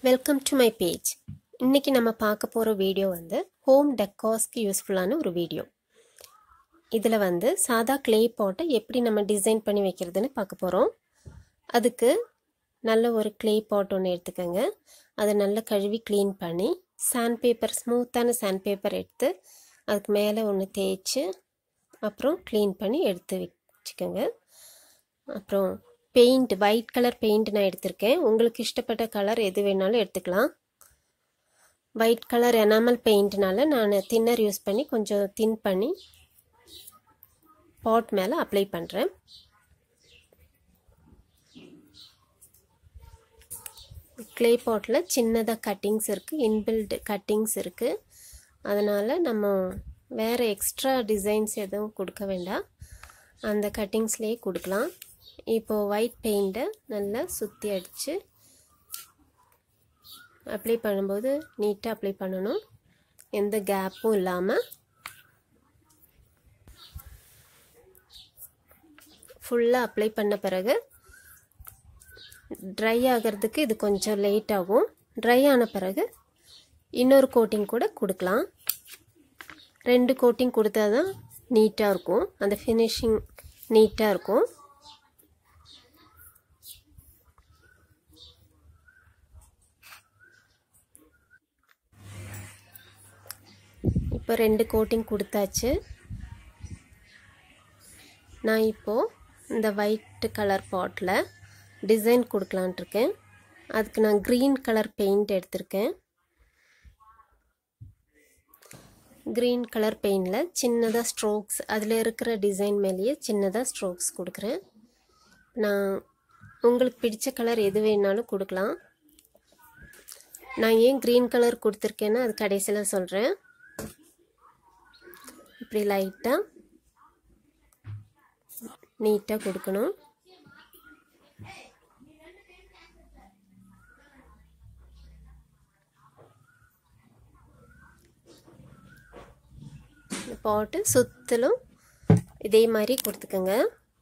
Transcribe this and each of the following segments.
welcome to my page இன்னைக்கு நம்ம பார்க்க போகிற வீடியோ வந்து ஹோம் டெக்காஸ்க்கு யூஸ்ஃபுல்லான ஒரு வீடியோ இதில் வந்து சாதா க்ளே பாட்டை எப்படி நம்ம டிசைன் பண்ணி வைக்கிறதுன்னு பார்க்க போகிறோம் அதுக்கு நல்ல ஒரு க்ளே பாட் ஒன்று எடுத்துக்கோங்க அதை நல்லா கழுவி க்ளீன் பண்ணி சாண்ட் பேப்பர் ஸ்மூத்தான சாண்ட் பேப்பர் எடுத்து அதுக்கு மேலே ஒன்று தேய்ச்சி அப்புறம் க்ளீன் பண்ணி எடுத்து வச்சுக்கோங்க அப்புறம் பெயிண்ட் ஒயிட் கலர் பெயிண்ட் நான் எடுத்திருக்கேன் உங்களுக்கு இஷ்டப்பட்ட கலர் எது வேணாலும் எடுத்துக்கலாம் ஒயிட் கலர் எனாமல் பெயிண்ட்னால நான் தின்னர் யூஸ் பண்ணி கொஞ்சம் தின் பண்ணி பாட் மேலே அப்ளை பண்ணுறேன் க்ளே பாட்டில் சின்னதாக கட்டிங்ஸ் இருக்குது இன்பில்டு கட்டிங்ஸ் இருக்குது அதனால் நம்ம வேறு எக்ஸ்ட்ரா டிசைன்ஸ் எதுவும் கொடுக்க வேண்டாம் அந்த கட்டிங்ஸ்லேயே கொடுக்கலாம் இப்போது ஒயிட் பெயிண்ட்டை நல்லா சுற்றி அடித்து அப்ளை பண்ணும்போது நீட்டாக அப்ளை பண்ணணும் எந்த கேப்பும் இல்லாமல் ஃபுல்லாக அப்ளை பண்ண பிறகு ட்ரை ஆகிறதுக்கு இது கொஞ்சம் லேட் ஆகும் ட்ரை ஆன பிறகு இன்னொரு கோட்டிங் கூட கொடுக்கலாம் ரெண்டு கோட்டிங் கொடுத்தா தான் நீட்டாக இருக்கும் அந்த ஃபினிஷிங் நீட்டாக இருக்கும் இப்போ ரெண்டு கோட்டிங் கொடுத்தாச்சு நான் இப்போது இந்த ஒயிட் கலர் பாட்டில் டிசைன் கொடுக்கலான்ட்டு இருக்கேன் அதுக்கு நான் க்ரீன் கலர் பெயிண்ட் எடுத்திருக்கேன் க்ரீன் கலர் பெயிண்டில் சின்னதாக ஸ்ட்ரோக்ஸ் அதில் இருக்கிற டிசைன் மேலேயே சின்னதாக ஸ்ட்ரோக்ஸ் கொடுக்குறேன் நான் உங்களுக்கு பிடிச்ச கலர் எது வேணாலும் கொடுக்கலாம் நான் ஏன் க்ரீன் கலர் கொடுத்துருக்கேன்னா அது கடைசியில் சொல்கிறேன் இப்படி லைட்டாக நீட்டாக கொடுக்கணும் போட்டு சுற்றிலும் இதே மாதிரி கொடுத்துக்கோங்க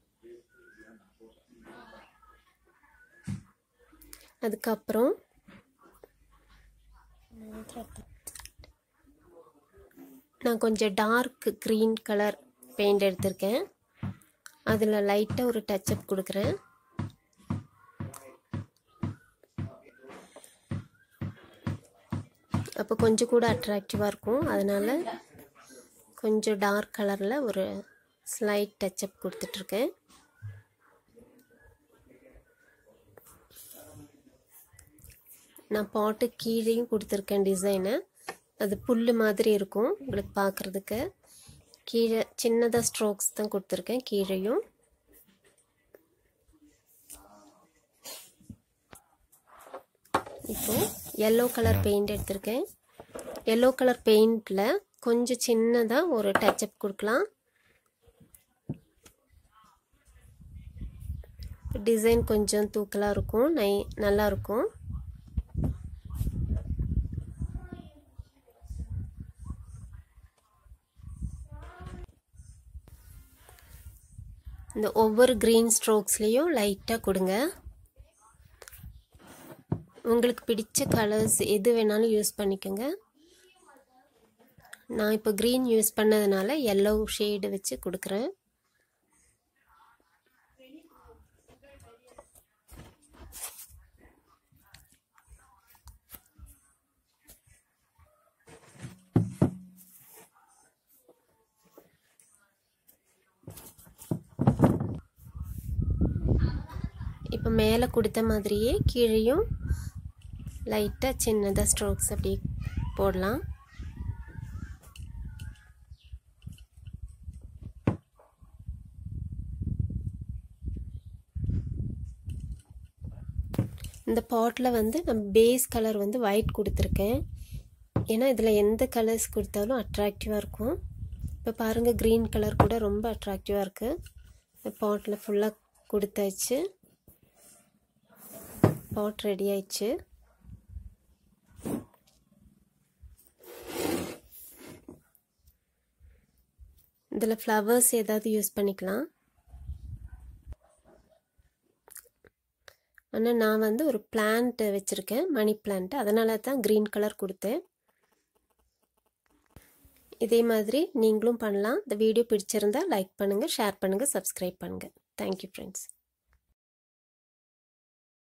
அதுக்கப்புறம் நான் கொஞ்சம் டார்க் க்ரீன் கலர் பெயிண்ட் எடுத்திருக்கேன் அதில் லைட்டாக ஒரு டச்சப் கொடுக்குறேன் அப்போ கொஞ்சம் கூட அட்ராக்டிவாக இருக்கும் அதனால் கொஞ்சம் டார்க் கலரில் ஒரு ஸ்லைட் டச்சப் கொடுத்துட்ருக்கேன் நான் பாட்டு கீழேயும் கொடுத்துருக்கேன் டிசைனை அது புல் மாதிரி இருக்கும் உங்களுக்கு பார்க்குறதுக்கு கீழே சின்னதாக ஸ்ட்ரோக்ஸ் தான் கொடுத்துருக்கேன் கீழேயும் இப்போ எல்லோ கலர் பெயிண்ட் எடுத்திருக்கேன் எல்லோ கலர் பெயிண்டில் கொஞ்சம் சின்னதாக ஒரு டச்சப் கொடுக்கலாம் டிசைன் கொஞ்சம் தூக்கலாக இருக்கும் நை நல்லாயிருக்கும் இந்த ஒவ்வொரு க்ரீன் ஸ்ட்ரோக்ஸ்லேயும் லைட்டாக கொடுங்க உங்களுக்கு பிடிச்ச கலர்ஸ் எது வேணாலும் யூஸ் பண்ணிக்கோங்க நான் இப்போ க்ரீன் யூஸ் பண்ணதுனால எல்லோ ஷேடு வச்சு கொடுக்குறேன் இப்போ மேலே கொடுத்த மாதிரியே கீழேயும் லைட்டாக சின்னதாக ஸ்ட்ரோக்ஸ் அப்படி போடலாம் இந்த பாட்டில் வந்து நான் பேஸ் கலர் வந்து ஒயிட் கொடுத்துருக்கேன் ஏன்னா இதில் எந்த கலர்ஸ் கொடுத்தாலும் அட்ராக்டிவாக இருக்கும் இப்போ பாருங்கள் க்ரீன் கலர் கூட ரொம்ப அட்ராக்டிவாக இருக்குது இந்த பாட்டில் ஃபுல்லாக கொடுத்தாச்சு பாட் ரெடி ஆயிடுச்சு இதில் ஃப்ளவர்ஸ் ஏதாவது யூஸ் பண்ணிக்கலாம் ஆனால் நான் வந்து ஒரு பிளான்ட் வச்சுருக்கேன் மணி பிளான்ட் அதனால தான் க்ரீன் கலர் கொடுத்தேன் இதே மாதிரி நீங்களும் பண்ணலாம் இந்த வீடியோ பிடிச்சிருந்தா லைக் பண்ணுங்கள் ஷேர் பண்ணுங்கள் சப்ஸ்கிரைப் பண்ணுங்கள் தேங்க்யூ ஃப்ரெண்ட்ஸ்